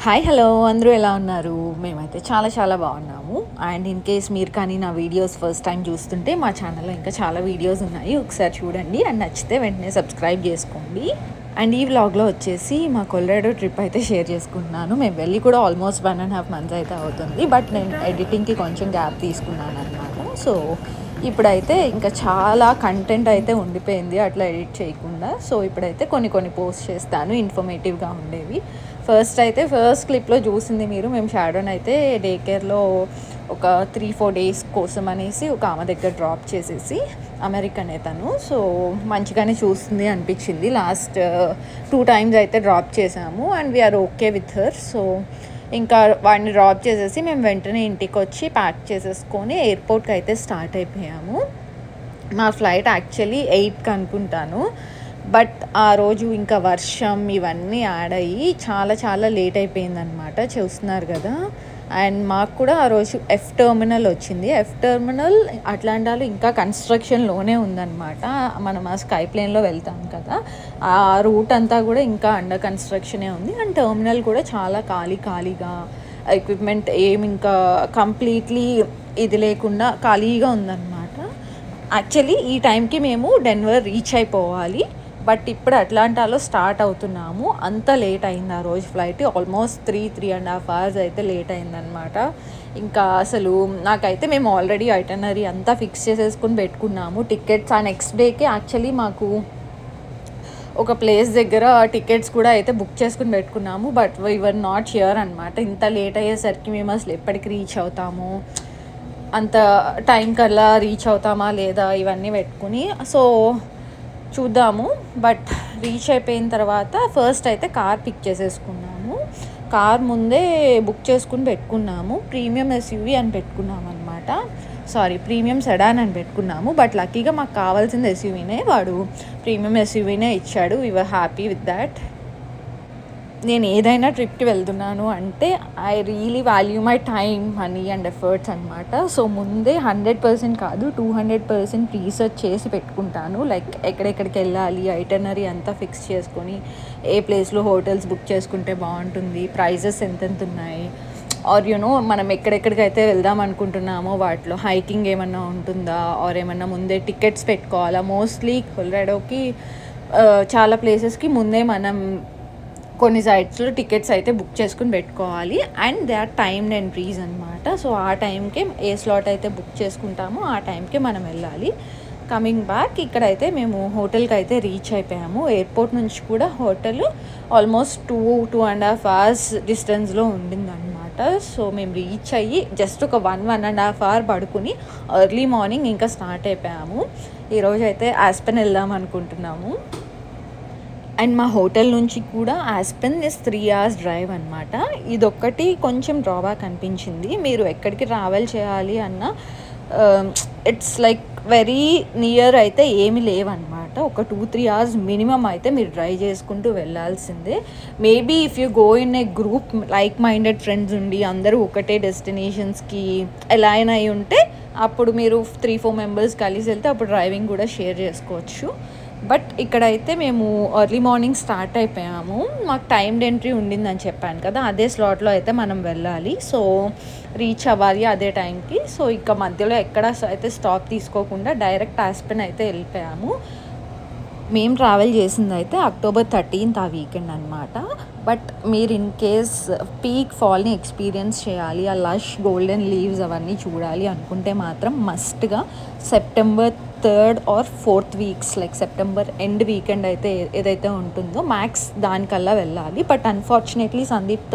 hi hello అందరూ ఎలా ఉన్నారు మేమైతే చాలా చాలా బాగున్నాము అండ్ ఇన్ కేస్ మీరు కానీ నా వీడియోస్ ఫస్ట్ టైం చూస్తుంటే మా ఛానల్లో ఇంకా చాలా వీడియోస్ ఉన్నాయి ఒకసారి చూడండి అండ్ నచ్చితే వెంటనే సబ్స్క్రైబ్ చేసుకోండి అండ్ ఈ వ్లాగ్లో వచ్చేసి మా కొల్రాడో ట్రిప్ అయితే షేర్ చేసుకుంటున్నాను మేము వెళ్ళి కూడా almost one and half months అయితే అవుతుంది బట్ నేను ఎడిటింగ్కి కొంచెం గ్యాప్ తీసుకున్నాను అనమాట సో ఇప్పుడైతే ఇంకా చాలా కంటెంట్ అయితే ఉండిపోయింది అట్లా ఎడిట్ చేయకుండా సో ఇప్పుడైతే కొన్ని కొన్ని పోస్ట్ చేస్తాను ఇన్ఫర్మేటివ్గా ఉండేవి ఫస్ట్ అయితే ఫస్ట్ క్లిప్లో చూసింది మీరు మేము షాడోన్ అయితే డే కేర్లో ఒక త్రీ ఫోర్ డేస్ కోసం అనేసి ఒక ఆమె దగ్గర డ్రాప్ చేసేసి అమెరికనే తను సో మంచిగానే చూస్తుంది అనిపించింది లాస్ట్ టూ టైమ్స్ అయితే డ్రాప్ చేసాము and we're okay with her so ఇంకా వాడిని డ్రాప్ చేసేసి మేము వెంటనే ఇంటికి వచ్చి ప్యాక్ చేసేసుకొని ఎయిర్పోర్ట్కి అయితే స్టార్ట్ అయిపోయాము మా ఫ్లైట్ యాక్చువల్లీ ఎయిట్కి అనుకుంటాను బట్ ఆ రోజు ఇంకా వర్షం ఇవన్నీ యాడ్ అయ్యి చాలా చాలా లేట్ అయిపోయిందనమాట చూస్తున్నారు కదా అండ్ మాకు కూడా ఆ రోజు ఎఫ్ టర్మినల్ వచ్చింది ఎఫ్ టర్మినల్ అట్లాంటాలో ఇంకా కన్స్ట్రక్షన్లోనే ఉందన్నమాట మనం ఆ స్కై ప్లేన్లో వెళ్తాం కదా ఆ రూట్ అంతా కూడా ఇంకా అండర్ కన్స్ట్రక్షనే ఉంది అండ్ టర్మినల్ కూడా చాలా ఖాళీ ఖాళీగా ఎక్విప్మెంట్ ఏమి ఇంకా కంప్లీట్లీ ఇది లేకుండా ఖాళీగా ఉందన్నమాట యాక్చువల్లీ ఈ టైంకి మేము డెన్వర్ రీచ్ అయిపోవాలి బట్ ఇప్పుడు అట్లాంటాలో స్టార్ట్ అవుతున్నాము అంత లేట్ అయింది ఆ రోజు flight almost three three and half hours అయితే లేట్ అయిందనమాట ఇంకా అసలు నాకైతే మేము ఆల్రెడీ ఐటనరీ అంతా ఫిక్స్ చేసేసుకుని పెట్టుకున్నాము టికెట్స్ ఆ నెక్స్ట్ డేకి యాక్చువల్లీ మాకు ఒక ప్లేస్ దగ్గర టికెట్స్ కూడా అయితే బుక్ చేసుకుని పెట్టుకున్నాము బట్ వర్ నాట్ హియర్ అనమాట ఇంత లేట్ అయ్యేసరికి మేము అసలు ఎప్పటికి రీచ్ అవుతాము అంత టైం కల్లా రీచ్ అవుతామా లేదా ఇవన్నీ పెట్టుకుని సో చూద్దాము బట్ రీచ్ అయిపోయిన తర్వాత ఫస్ట్ అయితే కార్ పిక్ చేసేసుకున్నాము కార్ ముందే బుక్ చేసుకుని పెట్టుకున్నాము ప్రీమియం ఎస్యూవి అని పెట్టుకున్నాము అనమాట సారీ ప్రీమియం సెడాన్ అని పెట్టుకున్నాము బట్ లక్కీగా మాకు కావాల్సిన ఎస్యూవీనే వాడు ప్రీమియం ఎస్యూవీనే ఇచ్చాడు వీ హ్యాపీ విత్ దాట్ నేను ఏదైనా ట్రిప్కి వెళ్తున్నాను అంటే I really value my time money and efforts అనమాట సో ముందే హండ్రెడ్ పర్సెంట్ కాదు టూ హండ్రెడ్ పర్సెంట్ రీసెర్చ్ చేసి పెట్టుకుంటాను లైక్ ఎక్కడెక్కడికి వెళ్ళాలి ఐటనరీ అంతా ఫిక్స్ చేసుకొని ఏ ప్లేస్లో హోటల్స్ బుక్ చేసుకుంటే బాగుంటుంది ప్రైజెస్ ఎంతెంత ఉన్నాయి ఆర్ యునో మనం ఎక్కడెక్కడికైతే వెళ్దాం అనుకుంటున్నామో వాటిలో హైకింగ్ ఏమన్నా ఉంటుందా ఆర్ ఏమన్నా ముందే టికెట్స్ పెట్టుకోవాలా మోస్ట్లీ కొల్రాడోకి చాలా ప్లేసెస్కి ముందే మనం కొన్ని సైట్స్లో టికెట్స్ అయితే బుక్ చేసుకుని పెట్టుకోవాలి and they are timed entries అనమాట సో ఆ టైంకే ఏ స్లాట్ అయితే బుక్ చేసుకుంటామో ఆ టైంకే మనం వెళ్ళాలి కమింగ్ బ్యాక్ ఇక్కడైతే మేము హోటల్కి అయితే రీచ్ అయిపోయాము ఎయిర్పోర్ట్ నుంచి కూడా hotel almost two two and half hours డిస్టెన్స్లో ఉండిందనమాట సో మేము రీచ్ అయ్యి జస్ట్ ఒక one one and half hour పడుకుని ఎర్లీ మార్నింగ్ ఇంకా స్టార్ట్ అయిపోయాము ఈరోజు అయితే ఆస్పెన్ వెళ్దాం అనుకుంటున్నాము అండ్ మా హోటల్ నుంచి కూడా Aspen is three hours drive అనమాట ఇదొక్కటి కొంచెం డ్రాబ్యాక్ అనిపించింది మీరు ఎక్కడికి ట్రావెల్ చేయాలి అన్న ఇట్స్ లైక్ వెరీ నియర్ అయితే ఏమి లేవన్నమాట ఒక టూ త్రీ అవర్స్ మినిమం అయితే మీరు డ్రైవ్ చేసుకుంటూ వెళ్ళాల్సిందే maybe if you go in a group like minded friends ఉండి అందరూ ఒకటే డెస్టినేషన్స్కి ఎలా అయినా అయి ఉంటే అప్పుడు మీరు త్రీ ఫోర్ మెంబర్స్ కలిసి వెళ్తే అప్పుడు డ్రైవింగ్ కూడా షేర్ చేసుకోవచ్చు బట్ ఇక్కడైతే మేము ఎర్లీ మార్నింగ్ స్టార్ట్ అయిపోయాము మాకు టైం ఎంట్రీ ఉండిందని చెప్పాను కదా అదే స్లాట్లో అయితే మనం వెళ్ళాలి సో రీచ్ అవ్వాలి అదే టైంకి సో ఇక మధ్యలో ఎక్కడ అయితే స్టాప్ తీసుకోకుండా డైరెక్ట్ ఆస్పెన్ అయితే వెళ్ళిపోయాము మేము ట్రావెల్ చేసింది అయితే అక్టోబర్ థర్టీన్త్ ఆ వీకెండ్ అనమాట బట్ మీరు ఇన్ కేస్ పీక్ ఫాల్ని ఎక్స్పీరియన్స్ చేయాలి ఆ లష్ గోల్డెన్ లీవ్స్ అవన్నీ చూడాలి అనుకుంటే మాత్రం మస్ట్గా September third or fourth weeks like September end weekend అయితే ఏదైతే ఉంటుందో మ్యాక్స్ దానికల్లా వెళ్ళాలి బట్ అన్ఫార్చునేట్లీ సందీప్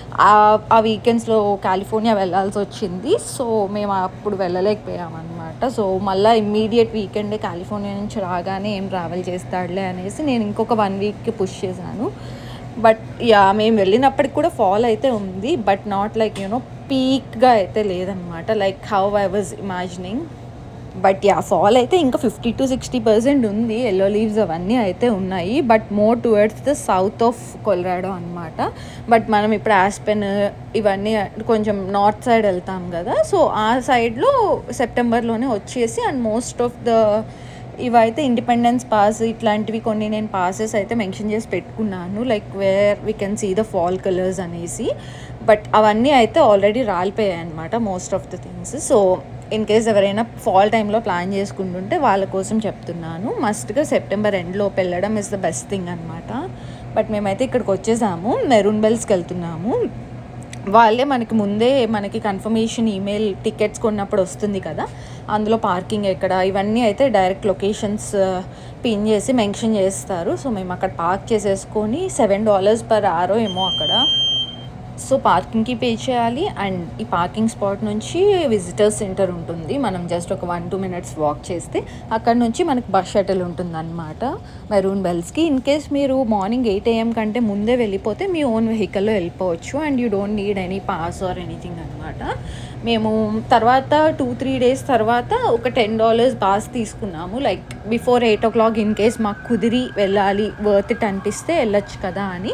ఆ వీకెండ్స్లో కాలిఫోర్నియా వెళ్ళాల్సి వచ్చింది సో మేము అప్పుడు వెళ్ళలేకపోయామన్నమాట సో మళ్ళీ ఇమ్మీడియట్ వీకెండ్ కాలిఫోర్నియా నుంచి రాగానే ఏం ట్రావెల్ చేస్తాడులే అనేసి నేను ఇంకొక వన్ వీక్కి పుష్ చేశాను బట్ యా మేము వెళ్ళినప్పటికి కూడా ఫాల్ అయితే ఉంది బట్ నాట్ లైక్ యూనో పీక్గా అయితే లేదనమాట like how I was imagining but yeah fall అయితే ఇంకా ఫిఫ్టీ టు సిక్స్టీ పర్సెంట్ ఉంది ఎల్లో లీవ్స్ అవన్నీ అయితే ఉన్నాయి but more towards the south of Colorado అనమాట బట్ మనం ఇప్పుడు ఆస్పెన్ ఇవన్నీ కొంచెం నార్త్ సైడ్ వెళ్తాం కదా సో ఆ సైడ్లో సెప్టెంబర్లోనే వచ్చేసి అండ్ మోస్ట్ ఆఫ్ ద ఇవైతే ఇండిపెండెన్స్ పాస్ ఇట్లాంటివి కొన్ని నేను పాసెస్ అయితే మెన్షన్ చేసి పెట్టుకున్నాను like where we can see the fall colours అనేసి బట్ అవన్నీ అయితే ఆల్రెడీ రాలిపోయాయి అనమాట most of the things so in case ఎవరైనా ఫాల్ టైంలో ప్లాన్ చేసుకుంటుంటే వాళ్ళ కోసం చెప్తున్నాను మస్ట్గా సెప్టెంబర్ ఎండ్లోపు వెళ్ళడం ఇస్ ద బెస్ట్ థింగ్ అనమాట బట్ మేమైతే ఇక్కడికి వచ్చేసాము మెరూన్ బెల్స్కి వెళ్తున్నాము వాళ్ళే మనకి ముందే మనకి కన్ఫర్మేషన్ ఈమెయిల్ టికెట్స్ కొన్నప్పుడు వస్తుంది కదా అందులో పార్కింగ్ ఎక్కడ ఇవన్నీ అయితే డైరెక్ట్ లొకేషన్స్ పిన్ చేసి మెన్షన్ చేస్తారు సో మేము అక్కడ పార్క్ చేసేసుకొని సెవెన్ డాలర్స్ పర్ ఆరో ఏమో అక్కడ సో పార్కింగ్కి పే చేయాలి అండ్ ఈ పార్కింగ్ స్పాట్ నుంచి విజిటర్స్ సెంటర్ ఉంటుంది మనం జస్ట్ ఒక వన్ టూ మినిట్స్ వాక్ చేస్తే అక్కడ నుంచి మనకి బస్ షటిల్ ఉంటుంది అనమాట మెరూన్ బెల్స్కి ఇన్ కేస్ మీరు మార్నింగ్ ఎయిట్ ఏఎం కంటే ముందే వెళ్ళిపోతే మీ ఓన్ వెహికల్లో వెళ్ళిపోవచ్చు and you don't need any pass or anything అనమాట మేము తర్వాత టూ త్రీ డేస్ తర్వాత ఒక టెన్ డాలర్స్ పాస్ తీసుకున్నాము like before eight o'clock in case మాకు కుదిరి వెళ్ళాలి వర్త్ ఇట్ అనిపిస్తే వెళ్ళొచ్చు కదా అని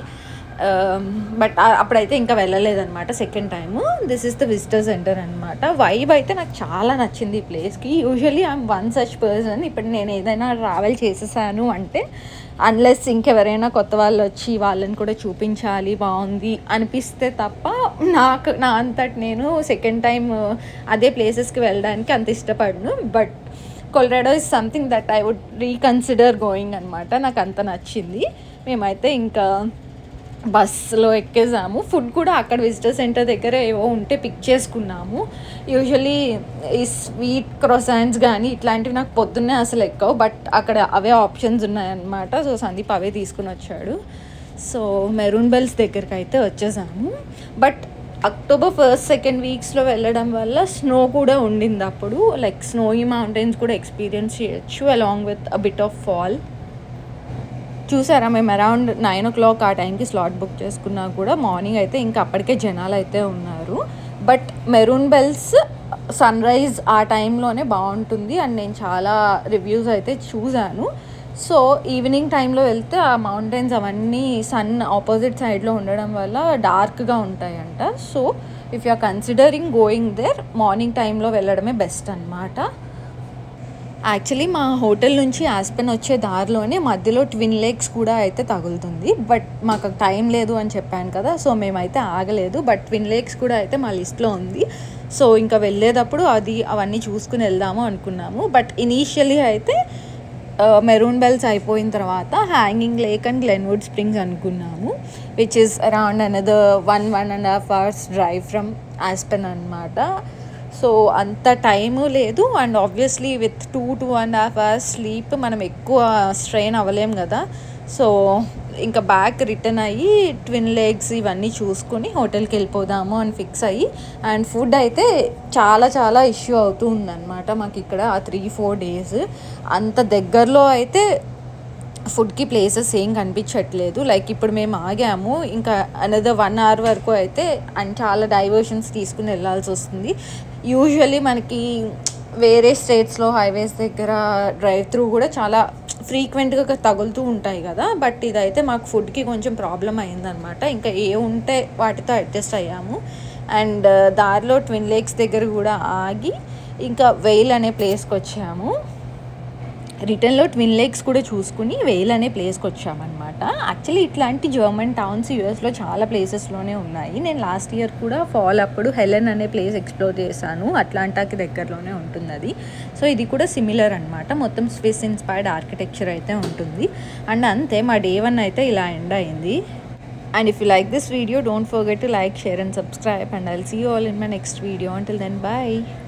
బట్ అప్పుడైతే ఇంకా వెళ్ళలేదన్నమాట second time this is the visitor centre అనమాట వైబ్ అయితే నాకు చాలా నచ్చింది ఈ ప్లేస్కి usually I'm one such person ఇప్పుడు నేను ఏదైనా ట్రావెల్ చేసేసాను అంటే అన్లెస్ ఇంకెవరైనా కొత్త వాళ్ళు వచ్చి వాళ్ళని కూడా చూపించాలి బాగుంది అనిపిస్తే తప్ప నాకు నా అంతటి నేను సెకండ్ టైం అదే ప్లేసెస్కి వెళ్ళడానికి అంత ఇష్టపడను but Colorado is something that I would reconsider going అనమాట నాకు అంత నచ్చింది మేమైతే ఇంకా బస్సులో ఎక్కేసాము ఫుడ్ కూడా అక్కడ విజిటర్ సెంటర్ దగ్గర ఏవో ఉంటే పిక్ చేసుకున్నాము యూజువలీ ఈ స్వీట్ క్రొసాన్స్ కానీ ఇట్లాంటివి నాకు పొద్దున్నే అసలు ఎక్కవు బట్ అక్కడ అవే ఆప్షన్స్ ఉన్నాయన్నమాట సో సందీప్ అవే తీసుకుని వచ్చాడు సో మెరూన్ బెల్స్ దగ్గరికి అయితే వచ్చేసాము బట్ అక్టోబర్ ఫస్ట్ సెకండ్ వీక్స్లో వెళ్ళడం వల్ల స్నో కూడా ఉండింది అప్పుడు లైక్ స్నోయి మౌంటైన్స్ కూడా ఎక్స్పీరియన్స్ చేయొచ్చు along with a bit of fall చూసారా మేము అరౌండ్ నైన్ ఓ క్లాక్ ఆ టైంకి స్లాట్ బుక్ చేసుకున్నా కూడా మార్నింగ్ అయితే ఇంకా అప్పటికే జనాలు అయితే ఉన్నారు but Maroon Bells sunrise ఆ టైంలోనే బాగుంటుంది అండ్ నేను చాలా రివ్యూస్ అయితే చూశాను సో ఈవినింగ్ టైంలో వెళ్తే ఆ మౌంటైన్స్ అవన్నీ సన్ ఆపోజిట్ సైడ్లో ఉండడం వల్ల డార్క్గా ఉంటాయంట so if you are considering going there morning టైంలో వెళ్ళడమే బెస్ట్ అనమాట యాక్చువల్లీ మా హోటల్ నుంచి ఆస్పెన్ వచ్చే దారిలోనే మధ్యలో ట్విన్ లేక్స్ కూడా అయితే తగులుతుంది బట్ మాకు టైం లేదు అని చెప్పాను కదా సో మేమైతే ఆగలేదు బట్ ట్విన్ లేక్స్ కూడా అయితే మా లిస్ట్లో ఉంది సో ఇంకా వెళ్ళేటప్పుడు అది అవన్నీ చూసుకుని వెళ్దాము అనుకున్నాము బట్ ఇనీషియలీ అయితే మెరూన్ బెల్స్ అయిపోయిన తర్వాత Hanging Lake and Glenwood Springs అనుకున్నాము which is around another one one and half hours drive from Aspen అనమాట సో అంత టైము లేదు and obviously with two two and half hours sleep మనం ఎక్కువ strain అవ్వలేం కదా సో ఇంకా బ్యాక్ రిటర్న్ అయ్యి ట్విన్ లెగ్స్ ఇవన్నీ చూసుకుని హోటల్కి వెళ్ళిపోదాము అని ఫిక్స్ అయ్యి అండ్ ఫుడ్ అయితే చాలా చాలా ఇష్యూ అవుతూ ఉందన్నమాట మాకు ఇక్కడ ఆ త్రీ ఫోర్ డేస్ అంత దగ్గరలో అయితే ఫుడ్కి ప్లేసెస్ ఏం కనిపించట్లేదు లైక్ ఇప్పుడు మేము ఆగాము ఇంకా అనదర్ వన్ అవర్ వరకు అయితే అండ్ చాలా డైవర్షన్స్ తీసుకుని వెళ్ళాల్సి వస్తుంది యూజువల్లీ మనకి వేరే స్టేట్స్లో హైవేస్ దగ్గర డ్రైవ్ త్రూ కూడా చాలా ఫ్రీక్వెంట్గా తగులుతూ ఉంటాయి కదా బట్ ఇదైతే మాకు ఫుడ్కి కొంచెం ప్రాబ్లం అయిందనమాట ఇంకా ఏ ఉంటే వాటితో అడ్జస్ట్ అయ్యాము అండ్ దారిలో ట్విన్ లేక్స్ దగ్గర కూడా ఆగి ఇంకా వెయిల్ అనే ప్లేస్కి వచ్చాము రిటర్న్లో ట్విన్ లేక్స్ కూడా చూసుకుని వెయిల్ అనే ప్లేస్కి వచ్చామన్నమాట యాక్చువల్లీ ఇట్లాంటి జర్మన్ టౌన్స్ యూఎస్లో చాలా ప్లేసెస్లోనే ఉన్నాయి నేను లాస్ట్ ఇయర్ కూడా ఫాల్ అప్పుడు హెలెన్ అనే ప్లేస్ ఎక్స్ప్లోర్ చేశాను అట్లాంటాకి దగ్గరలోనే ఉంటుంది అది సో ఇది కూడా సిమిలర్ అనమాట మొత్తం స్విస్ ఇన్స్పైర్డ్ ఆర్కిటెక్చర్ అయితే ఉంటుంది అండ్ అంతే మా డే వన్ అయితే ఇలా ఎండ్ అయింది and if you like this video don't forget to like share and subscribe and I'll see you all in my next video until then bye